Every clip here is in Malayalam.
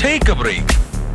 ടേക്ക് എ ബ്രേക്ക്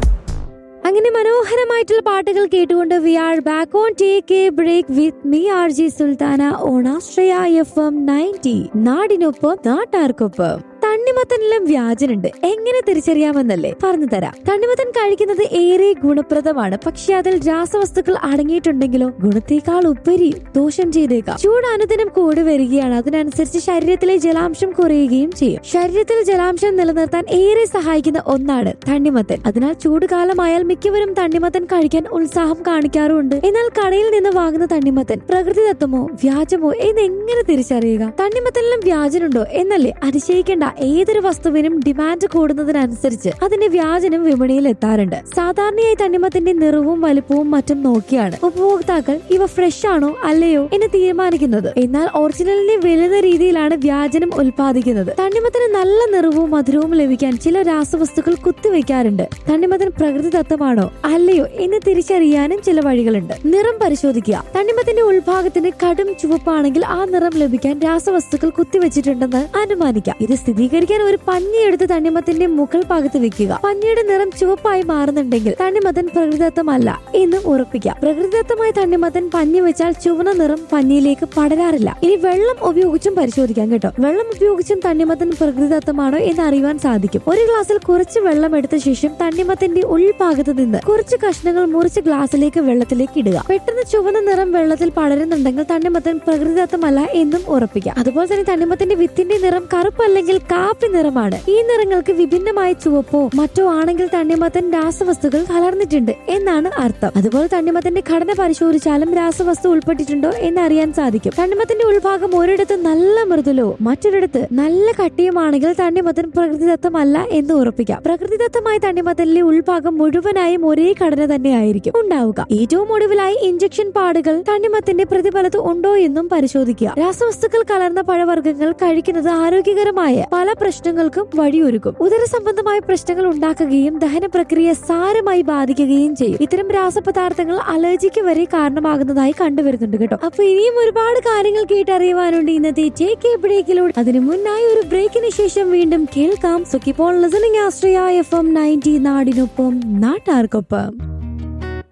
അങ്ങനെ മനോഹരമായിട്ടുള്ള പാട്ടുകൾ കേട്ടുകൊണ്ട് we are back on take a break with me R G Sultana ഓണാശ്രയ എഫ് എം നയൻറ്റി നാടിനൊപ്പം നാട്ടാർക്കൊപ്പം തണ്ണിമത്തനിലും വ്യാജനുണ്ട് എങ്ങനെ തിരിച്ചറിയാമെന്നല്ലേ പറഞ്ഞു തരാം തണ്ണിമത്തൻ കഴിക്കുന്നത് ഏറെ ഗുണപ്രദമാണ് പക്ഷെ അതിൽ രാസവസ്തുക്കൾ അടങ്ങിയിട്ടുണ്ടെങ്കിലോ ഗുണത്തേക്കാൾ ഉപരി ദോഷം ചെയ്തേക്കാം ചൂട് അനുദിനം കൂടി വരികയാണ് അതിനനുസരിച്ച് ശരീരത്തിലെ ജലാംശം കുറയുകയും ചെയ്യും ശരീരത്തിൽ ജലാംശം നിലനിർത്താൻ ഏറെ സഹായിക്കുന്ന ഒന്നാണ് തണ്ണിമത്തൻ അതിനാൽ ചൂട് കാലമായാൽ മിക്കവരും തണ്ണിമത്തൻ കഴിക്കാൻ ഉത്സാഹം കാണിക്കാറുണ്ട് എന്നാൽ കടയിൽ നിന്ന് വാങ്ങുന്ന തണ്ണിമത്തൻ പ്രകൃതിദത്തമോ വ്യാജമോ എന്ന് എങ്ങനെ തിരിച്ചറിയുക തണ്ണിമത്തനിലും വ്യാജനുണ്ടോ എന്നല്ലേ അതിശയിക്കേണ്ട ഏതൊരു വസ്തുവിനും ഡിമാൻഡ് കൂടുന്നതിനനുസരിച്ച് അതിന്റെ വ്യാജനം വിപണിയിൽ എത്താറുണ്ട് സാധാരണയായി തണ്ണിമത്തിന്റെ നിറവും വലുപ്പവും മറ്റും നോക്കിയാണ് ഉപഭോക്താക്കൾ ഇവ ഫ്രഷ് ആണോ അല്ലയോ എന്ന് തീരുമാനിക്കുന്നത് എന്നാൽ ഒറിജിനലിനെ വെല്ലുന്ന രീതിയിലാണ് വ്യാജനം ഉൽപ്പാദിക്കുന്നത് തണ്ണിമത്തിന് നല്ല നിറവും മധുരവും ലഭിക്കാൻ ചില രാസവസ്തുക്കൾ കുത്തിവെക്കാറുണ്ട് തണ്ണിമത്തൻ പ്രകൃതിദത്തമാണോ അല്ലയോ എന്ന് തിരിച്ചറിയാനും ചില വഴികളുണ്ട് നിറം പരിശോധിക്കുക തണ്ണിമത്തിന്റെ ഉൾഭാഗത്തിന് കടും ചുവപ്പാണെങ്കിൽ ആ നിറം ലഭിക്കാൻ രാസവസ്തുക്കൾ കുത്തിവെച്ചിട്ടുണ്ടെന്ന് അനുമാനിക്കാം ഇത് സ്ഥിരീകരിക്കാൻ ഒരു പഞ്ഞി എടുത്ത് തണ്ണിമത്തിന്റെ മുകൾ ഭാഗത്ത് വെക്കുക പഞ്ഞിയുടെ നിറം ചുവപ്പായി മാറുന്നുണ്ടെങ്കിൽ തണ്ണിമത്തൻ പ്രകൃതിദത്തമല്ല എന്നും ഉറപ്പിക്കാം പ്രകൃതിദത്തമായ തണ്ണിമത്തൻ പഞ്ഞി വെച്ചാൽ ചുവന്ന നിറം പഞ്ഞിയിലേക്ക് പടരാറില്ല ഇനി വെള്ളം ഉപയോഗിച്ചും പരിശോധിക്കാം കേട്ടോ വെള്ളം ഉപയോഗിച്ചും തണ്ണിമത്തൻ പ്രകൃതിദത്തമാണോ എന്ന് അറിയുവാൻ സാധിക്കും ഒരു ഗ്ലാസ്സിൽ കുറച്ച് വെള്ളം എടുത്ത ശേഷം തണ്ണിമത്തിന്റെ ഉൾഭാഗത്ത് നിന്ന് കുറച്ച് കഷ്ണങ്ങൾ മുറിച്ച് ഗ്ലാസ്സിലേക്ക് വെള്ളത്തിലേക്ക് ഇടുക പെട്ടെന്ന് ചുവന്ന നിറം വെള്ളത്തിൽ പടരുന്നുണ്ടെങ്കിൽ തണ്ണിമത്തൻ പ്രകൃതിദത്തമല്ല എന്നും ഉറപ്പിക്കാം അതുപോലെ തന്നെ തണ്ണിമത്തിന്റെ വിത്തിന്റെ നിറം കറുപ്പല്ലെങ്കിൽ കാപ്പി നിറമാണ് ഈ നിറങ്ങൾക്ക് വിഭിന്നമായ ചുവപ്പോ മറ്റോ ആണെങ്കിൽ തണ്ണിമത്തൻ രാസവസ്തുക്കൾ കലർന്നിട്ടുണ്ട് എന്നാണ് അർത്ഥം അതുപോലെ തണ്ണിമത്തിന്റെ ഘടന പരിശോധിച്ചാലും രാസവസ്തു ഉൾപ്പെട്ടിട്ടുണ്ടോ എന്ന് അറിയാൻ സാധിക്കും തണ്ണിമത്തിന്റെ ഉൾഭാഗം ഒരിടത്ത് നല്ല മൃദുലോ മറ്റൊരിടത്ത് നല്ല കട്ടിയുമാണെങ്കിൽ തണ്ണിമത്തൻ പ്രകൃതിദത്തമല്ല എന്ന് ഉറപ്പിക്കാം പ്രകൃതിദത്തമായ തണ്ണിമത്തനിലെ ഉൾഭാഗം മുഴുവനായും ഒരേ ഘടന തന്നെയായിരിക്കും ഉണ്ടാവുക ഏറ്റവും ഒടുവിലായി ഇഞ്ചക്ഷൻ പാടുകൾ തണ്ണിമത്തിന്റെ പ്രതിഫലത്ത് ഉണ്ടോ എന്നും പരിശോധിക്കുക രാസവസ്തുക്കൾ കലർന്ന പഴവർഗ്ഗങ്ങൾ കഴിക്കുന്നത് ആരോഗ്യകരമായ പല പ്രശ്നങ്ങൾക്കും വഴിയൊരുക്കും ഉദര സംബന്ധമായ പ്രശ്നങ്ങൾ ഉണ്ടാക്കുകയും ദഹന പ്രക്രിയ സാരമായി ബാധിക്കുകയും ചെയ്യും ഇത്തരം രാസപദാർത്ഥങ്ങൾ അലർജിക്ക് വരെ കാരണമാകുന്നതായി കണ്ടുവരുന്നുണ്ട് കേട്ടോ അപ്പൊ ഇനിയും ഒരുപാട് കാര്യങ്ങൾ കേട്ടറിയുവാനുണ്ട് ഇന്നത്തെ ടേക്ക് എ ബ്രേക്കിലൂടെ അതിനു മുന്നായി ഒരു ബ്രേക്കിന് ശേഷം വീണ്ടും കേൾക്കാം സുഖിപ്പോൾ listening Ashraya F M ninety നാടിനൊപ്പം നാട്ടാർക്കൊപ്പം